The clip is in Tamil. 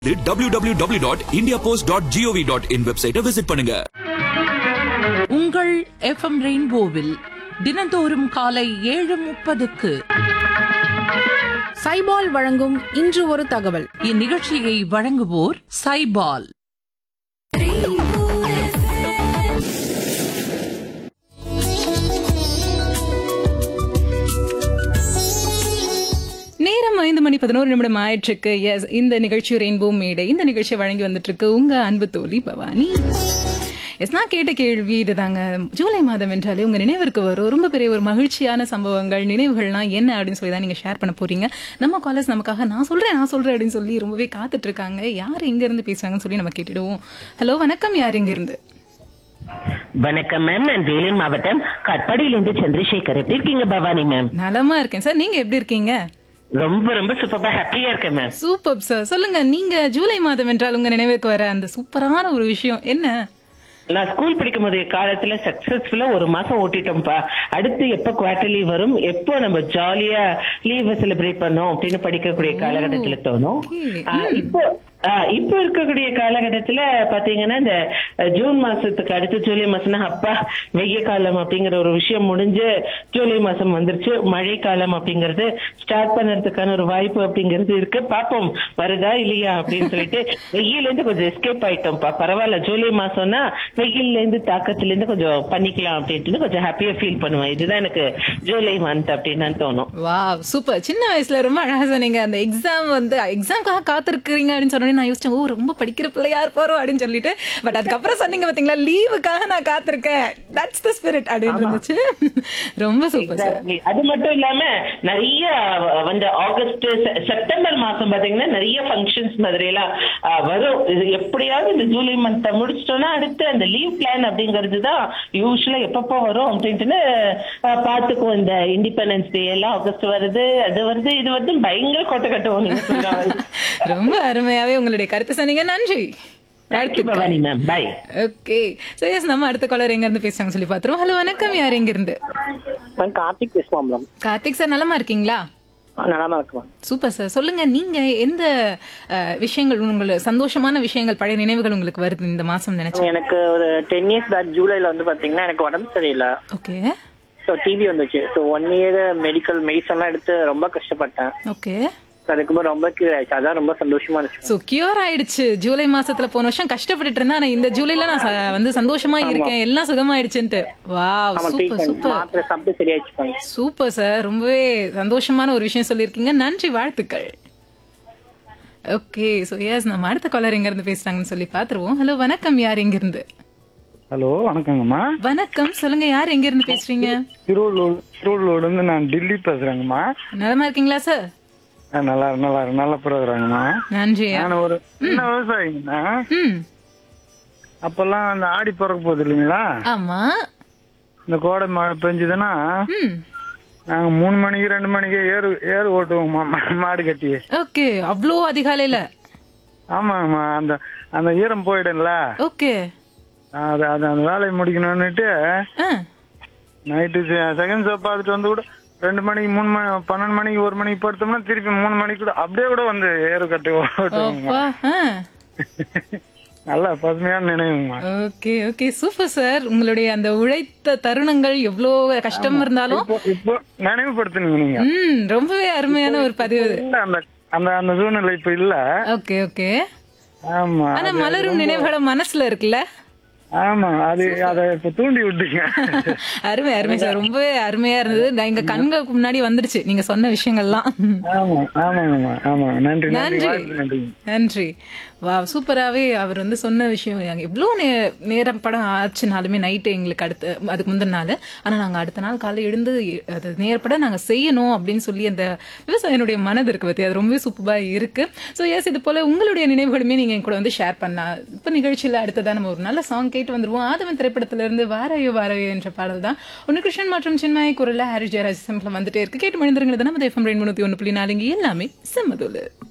www.indiapost.gov.in வெப்சைட்டை விசிட் பண்ணுங்க உங்கள் எஃப்எம் ரெயின்போவில் தினந்தோறும் காலை ஏழு முப்பதுக்கு சைபால் வழங்கும் இன்று ஒரு தகவல் இந்நிகழ்ச்சியை வழங்குவோர் சைபால் நேரம் ஐந்து மணி பதினோரு நிமிடம் ஆயிற்றுக்கு எஸ் இந்த நிகழ்ச்சி ரெயின்போ மேடை இந்த நிகழ்ச்சியை வழங்கி வந்துட்டு இருக்கு உங்க அன்பு தோழி பவானி எஸ் நான் கேட்ட கேள்வி இதுதாங்க ஜூலை மாதம் என்றாலே உங்க நினைவிற்கு வரும் ரொம்ப பெரிய ஒரு மகிழ்ச்சியான சம்பவங்கள் நினைவுகள்லாம் என்ன அப்படின்னு சொல்லி தான் நீங்க ஷேர் பண்ண போறீங்க நம்ம காலேஜ் நமக்காக நான் சொல்றேன் நான் சொல்றேன் அப்படின்னு சொல்லி ரொம்பவே காத்துட்டு இருக்காங்க யார் எங்க இருந்து பேசுறாங்கன்னு சொல்லி நம்ம கேட்டுடுவோம் ஹலோ வணக்கம் யார் எங்க இருந்து வணக்கம் மேம் நான் வேலூர் மாவட்டம் கட்பாடியிலிருந்து சந்திரசேகர் எப்படி இருக்கீங்க பவானி மேம் நலமா இருக்கேன் சார் நீங்க எப்படி இருக்கீங்க ரொம்ப ரொம்ப சூப்பரா ஹாப்பியா இருக்கேன் மேம் சூப்பர் சார் சொல்லுங்க நீங்க ஜூலை மாதம் என்றால் உங்க நினைவுக்கு வர அந்த சூப்பரான ஒரு விஷயம் என்ன நான் ஸ்கூல் படிக்கும் போது காலத்துல சக்சஸ்ஃபுல்லா ஒரு மாசம் ஓட்டிட்டோம்ப்பா அடுத்து எப்ப குவார்டர்லி வரும் எப்போ நம்ம ஜாலியா லீவ் செலிப்ரேட் பண்ணோம் அப்படின்னு படிக்கக்கூடிய காலகட்டத்துல தோணும் Okay. ஆ, இப்போ ஆ, இப்போ இருக்கக்கூடிய காலகட்டத்துல பாத்தீங்கன்னா இந்த அஹ், ஜூன் மாசத்துக்கு அடுத்து ஜூலை மாசம்னா அப்பா வெய்ய காலம் அப்படிங்கிற ஒரு விஷயம் முடிஞ்சு ஜூலை மாசம் வந்துருச்சு மழை காலம் அப்படிங்கிறது ஸ்டார்ட் பண்ணறதுக்கான ஒரு வாய்ப்பு அப்படிங்கிறது இருக்கு பாப்போம் வருதா இல்லையா அப்படின்னு சொல்லிட்டு வெயில இருந்து கொஞ்சம் எஸ்கேப் ஆயிட்டோம்ப்பா பரவாயில்ல ஜூலை மாசம்னா வெயில்ல இருந்து தாக்கத்துல இருந்து கொஞ்சம் பண்ணிக்கலாம் அப்படின்ட்டு கொஞ்சம் ஹாப்பியா ஃபீல் பண்ணுவேன் இதுதான் எனக்கு ஜூலை மந்த் அப்படின்னு தான் தோணும் வா சூப்பர் சின்ன வயசுல ரொம்ப அழகா சொன்னீங்க அந்த எக்ஸாம் வந்து எக்ஸாம்க்காக காத்திருக்கிறீங்க அப்படின்னு சொன்னோடனே நான் யோசிச்சேன் ஓ ரொம்ப படிக்கிற பிள்ளையா இருப்பாரோ அப்படின்னு சொல்லிட்டு பட் அதுக்கப்புறம் சொன்னீங்க பாத்தீங்களா லீவுக்காக நான் காத்திருக்கேன் தட்ஸ் த ஸ்பிரிட் அப்படின்னு இருந்துச்சு ரொம்ப சூப்பர் சார் Exactly. அது மட்டும் இல்லாம நிறைய அஹ், வந்து ஆகஸ்ட் செ- செப்டம்பர் மாசம் பாத்தீங்கன்னா நிறைய ஃபங்க்ஷன்ஸ் மாதிரி எல்லாம் அஹ், வரும் இது எப்படியாவது இந்த ஜூலை மந்த் முடிச்சிட்டோம்னா அடுத்து அந்த லீவ் பிளான் அப்படிங்கிறது தான் யூஸ்வலா எப்பப்போ வரும் அப்படின்ட்டு அஹ், பாத்துக்குவோம் இந்த இண்டிபெண்டன்ஸ் டே எல்லாம் ஆகஸ்ட் வருது அது வருது இது வந்து பயங்கர கொட்டை கட்டுவோம் நீங்க சொல்ற மாதிரி. ரொம்ப அருமையாவே உங்களுடைய கருத்து சொன்னீங்க நன்றி Thank you, Bhavani ma'am bye okay so yes நம்ம அடுத்த காலர் எங்க இருந்து பேசுறாங்க சொல்லி பாத்துருவோம் ஹலோ வணக்கம் யார் எங்க இருந்து நான் கார்த்திக் பேசுவான் மேம் கார்த்திக் சார் நலமா இருக்கீங்களா நலமா இருக்குமா சூப்பர் சார் சொல்லுங்க நீங்க எந்த அஹ், விஷயங்கள் உங்களுக்கு சந்தோஷமான விஷயங்கள் பழைய நினைவுகள் உங்களுக்கு வருது இந்த மாசம் நினைச்சு எனக்கு ஒரு டென் இயர்ஸ் பேக் ஜூலைல வந்து பாத்தீங்கன்னா எனக்கு உடம்பு சரியில்லை ஓகே ஸோ டிவி வந்துச்சு ஸோ ஒன் இயர் மெடிக்கல் மெடிசன்லாம் எடுத்து ரொம்ப கஷ்டப்பட்டேன் ஓகே So அதுக்கப்புறம் ரொம்ப cure ஆயிடுச்சு அதான் ரொம்ப சந்தோஷமா இருந்துச்சு சோ கியூர் ஆயிடுச்சு ஜூலை மாசத்துல போன வருஷம் கஷ்டப்பட்டுட்டு இருந்தேன் ஆனா இந்த ஜூலைல நான் ச- வந்து சந்தோஷமா இருக்கேன் எல்லாம் சுகமாயிடுச்சுன்ட்டு வாவ் ஆமா சூப்பர் ட்ரீட்மெண்ட் சூப்பர் மாத்திரை சாப்பிட்டு சரியாயிடுச்சு மேம் சூப்பர் சார் ரொம்பவே சந்தோஷமான ஒரு விஷயம் சொல்லியிருக்கீங்க நன்றி வாழ்த்துக்கள் ஓகே ஸோ எஸ் நம்ம அடுத்த காலர் எங்க இருந்து பேசுறாங்கன்னு சொல்லி பாத்துருவோம் ஹலோ வணக்கம் யார் எங்க இருந்து ஹலோ வணக்கங்கம்மா வணக்கம் சொல்லுங்க யார் எங்க இருந்து பேசுறீங்க திருவள்ளூர் திருவள்ளூர்ல இருந்து நான் டில்லி பேசுறேங்கம்மா நலமா இருக்கீங்களா சார் ஆ, நல்லா நல்லா நல்லா பிறகுறாங்கம்மா நன்றி நான் ஒரு சின்ன விவசாயிங்கண்ணா ம் அப்பெல்லாம் அந்த ஆடி பிறக்க போகுது இல்லைங்களா ஆமா இந்த கோடை மழை பெஞ்சுதுன்னா ம் நாங்க மூணு மணிக்கு ரெண்டு மணிக்கு ஏறு ஏறு ஓட்டுவோம்மா மா- மாடு கட்டி ஓகே அவ்வளோ அதிகாலையில ஆமாங்கம்மா அந்த அந்த ஈரம் போயிடும்ல ஓகே அது அது அந்த வேலையை முடிக்கணும்னுட்டு ஆ நைட்டு செகண்ட் ஷோ பார்த்துட்டு வந்து கூட ரெண்டு மணிக்கு மூணு மணி பன்னெண்டு மணிக்கு ஒரு மணிக்கு படுத்தோம்னா திருப்பி மூணு மணிக்கு கூட அப்படியே கூட வந்து ஏறு கட்டி ஓட்டுவோங்கம்மா அப்பா ஆ நல்ல பசுமையான நினைவுங்கம்மா ஓகே ஓகே சூப்பர் சார் உங்களுடைய அந்த உழைத்த தருணங்கள் எவ்வளோ கஷ்டம் இருந்தாலும் இப்போ இப்போ நினைவுபடுத்துனீங்க நீங்க ம் ரொம்பவே அருமையான ஒரு பதிவு இது. இல்ல அந்த அந்த அந்த சூழ்நிலை இப்ப இல்ல ஓகே ஓகே ஆமா ஆனா அது- மலரும் நினைவுகளும் மனசுல இருக்குல்ல ஆமா அது அத இப்ப தூண்டி விட்டீங்க அருமை அருமை சார் ரொம்பவே அருமையா இருந்தது நான் எங்க கண்களுக்கு முன்னாடி வந்துடுச்சு நீங்க சொன்ன விஷயங்கள்லாம் ஆமா ஆமாங்கம்மா ஆமா நன்றி நன்றி நன்றி வாய்ப்புக்கு நன்றி நன்றி வா சூப்பராகவே அவர் வந்து சொன்ன விஷயம் நாங்கள் எவ்வளோ நே நேரம் படம் ஆச்சுனாலுமே நைட்டு எங்களுக்கு அடுத்த அதுக்கு முந்தின நாள் ஆனால் நாங்கள் அடுத்த நாள் காலை எழுந்து அது நேரப்பட நாங்கள் செய்யணும் அப்படின்னு சொல்லி அந்த விவசாயினுடைய மனது இருக்கு பற்றி அது ரொம்பவே சூப்பராக இருக்கு ஸோ எஸ் இது போல் உங்களுடைய நினைவுகளுமே நீங்கள் என் கூட வந்து ஷேர் பண்ணலாம் இப்போ நிகழ்ச்சியில் அடுத்ததாக நம்ம ஒரு நல்ல சாங் கேட்டு வந்துருவோம் ஆதவன் திரைப்படத்திலிருந்து வாராயோ வாராயோ என்ற பாடல் தான் ஒன்று கிருஷ்ணன் மற்றும் சின்மய குரலில் ஹாரி ஜெயராஜ் சிம்பிள் வந்துட்டே இருக்கு கேட்டு மனிதர்கள் நம்ம எஃப்எம் ரெண்டு முந்நூற்றி ஒன்று புள்ளி நாலுங்க எல்லாமே செம்மதோலு